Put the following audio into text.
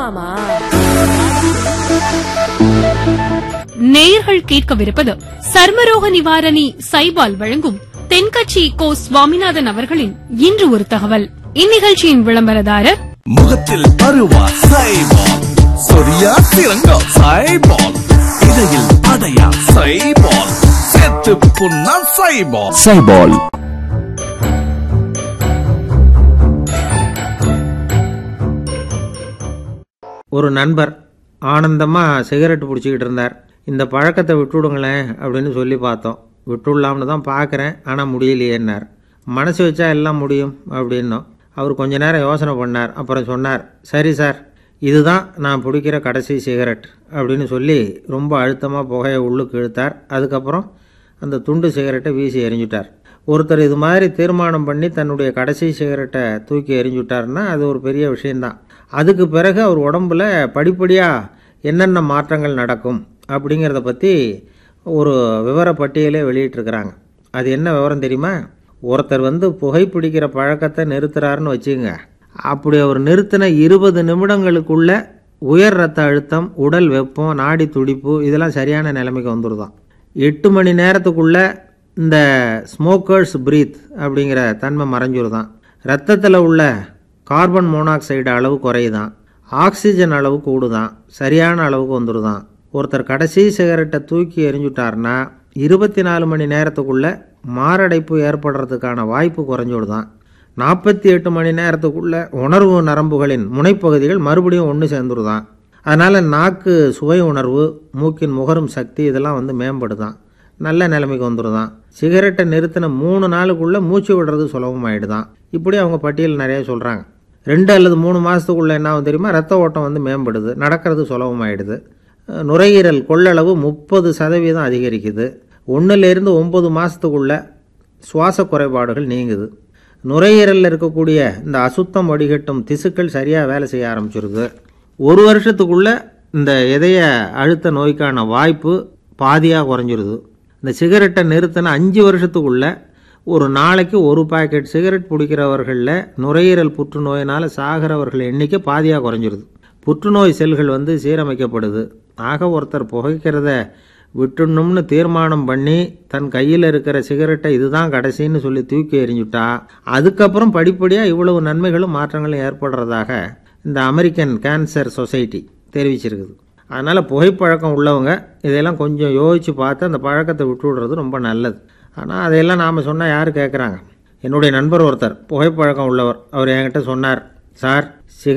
மாமா நேயர்கள் கேட்கவிருப்பது சர்மரோக நிவாரணி சைபால் வழங்கும் தென்கட்சி கோ சுவாமிநாதன் அவர்களின் இன்று ஒரு தகவல் இந்நிகழ்ச்சியின் விளம்பரதாரர் முகத்தில் பருவா சைபால் சொரியா சிறங்கா சைபால் இடையில் அடையா சைபால் செத்து புண்ணா சைபால் சைபால் ஒரு நண்பர் ஆனந்தமாக சிகரெட் பிடிச்சிக்கிட்டு இருந்தார் இந்த பழக்கத்தை விட்டுவிடுங்களேன் அப்படின்னு சொல்லி பார்த்தோம் விட்டுடலாம்னு தான் பார்க்குறேன் ஆனால் முடியலையேன்னார் மனசு வச்சா எல்லாம் முடியும் அப்படின்னோம் அவர் கொஞ்ச நேரம் யோசனை பண்ணார் அப்புறம் சொன்னார் சரி சார் இதுதான் நான் பிடிக்கிற கடைசி சிகரெட் அப்படின்னு சொல்லி ரொம்ப அழுத்தமாக புகையை உள்ளுக்கு இழுத்தார் அதுக்கப்புறம் அந்த துண்டு சிகரெட்டை வீசி எறிஞ்சிட்டார் ஒருத்தர் இது மாதிரி தீர்மானம் பண்ணி தன்னுடைய கடைசி சிகரெட்டை தூக்கி எறிஞ்சுட்டாருன்னா அது ஒரு பெரிய விஷயந்தான் அதுக்கு பிறகு அவர் உடம்புல படிப்படியாக என்னென்ன மாற்றங்கள் நடக்கும் அப்படிங்கிறத பற்றி ஒரு விவர பட்டியலே வெளியிட்டிருக்கிறாங்க அது என்ன விவரம் தெரியுமா ஒருத்தர் வந்து புகைப்பிடிக்கிற பழக்கத்தை நிறுத்துறாருன்னு வச்சுங்க அப்படி அவர் நிறுத்தின இருபது நிமிடங்களுக்குள்ள உயர் ரத்த அழுத்தம் உடல் வெப்பம் நாடி துடிப்பு இதெல்லாம் சரியான நிலைமைக்கு வந்துடுதான் எட்டு மணி நேரத்துக்குள்ள இந்த ஸ்மோக்கர்ஸ் பிரீத் அப்படிங்கிற தன்மை மறைஞ்சிருதான் ரத்தத்தில் உள்ள கார்பன் மோனாக்சைடு அளவு குறையுதான் ஆக்சிஜன் அளவு கூடுதான் சரியான அளவுக்கு வந்துடுதான் ஒருத்தர் கடைசி சிகரெட்டை தூக்கி எறிஞ்சுட்டாருன்னா இருபத்தி நாலு மணி நேரத்துக்குள்ள மாரடைப்பு ஏற்படுறதுக்கான வாய்ப்பு குறைஞ்சுடுதான் நாற்பத்தி எட்டு மணி நேரத்துக்குள்ள உணர்வு நரம்புகளின் முனைப்பகுதிகள் மறுபடியும் ஒன்று சேர்ந்துருதான் அதனால் நாக்கு சுவை உணர்வு மூக்கின் முகரும் சக்தி இதெல்லாம் வந்து மேம்படுதான் நல்ல நிலைமைக்கு வந்துடுதான் சிகரெட்டை நிறுத்தின மூணு நாளுக்குள்ளே மூச்சு விடுறது சுலபமாயிடுதான் இப்படி அவங்க பட்டியல் நிறைய சொல்கிறாங்க ரெண்டு அல்லது மூணு மாதத்துக்குள்ளே என்ன ஆகும் தெரியுமா ரத்த ஓட்டம் வந்து மேம்படுது நடக்கிறது சுலபமாயிடுது அஹ் நுரையீரல் கொள்ளளவு முப்பது சதவீதம் அதிகரிக்குது ஒன்றுலேருந்து ஒம்பது மாதத்துக்குள்ள சுவாச குறைபாடுகள் நீங்குது நுரையீரலில் இருக்கக்கூடிய இந்த அசுத்தம் வடிகட்டும் திசுக்கள் சரியாக வேலை செய்ய ஆரம்பிச்சிருது ஒரு வருஷத்துக்குள்ள இந்த இதய அழுத்த நோய்க்கான வாய்ப்பு பாதியாக குறைஞ்சிருது இந்த சிகரெட்டை நிறுத்தின அஞ்சு வருஷத்துக்குள்ள ஒரு நாளைக்கு ஒரு பாக்கெட் சிகரெட் பிடிக்கிறவர்களில் நுரையீரல் புற்றுநோயினால் சாகிறவர்கள் எண்ணிக்கை பாதியாக குறைஞ்சிருது புற்றுநோய் செல்கள் வந்து சீரமைக்கப்படுது ஆக ஒருத்தர் புகைக்கிறத விட்டுணும்னு தீர்மானம் பண்ணி தன் கையில் இருக்கிற சிகரெட்டை இதுதான் கடைசின்னு சொல்லி தூக்கி எறிஞ்சுட்டா அதுக்கப்புறம் படிப்படியாக இவ்வளவு நன்மைகளும் மாற்றங்களும் ஏற்படுறதாக இந்த அமெரிக்கன் கேன்சர் சொசைட்டி தெரிவிச்சிருக்குது அதனால் புகைப்பழக்கம் உள்ளவங்க இதையெல்லாம் கொஞ்சம் யோசித்து பார்த்து அந்த பழக்கத்தை விட்டு விடுறது ரொம்ப நல்லது ஆனால் அதையெல்லாம் நாம் சொன்னால் யார் கேட்குறாங்க என்னுடைய நண்பர் ஒருத்தர் புகைப்பழக்கம் உள்ளவர் அவர் என்கிட்ட சொன்னார் சார்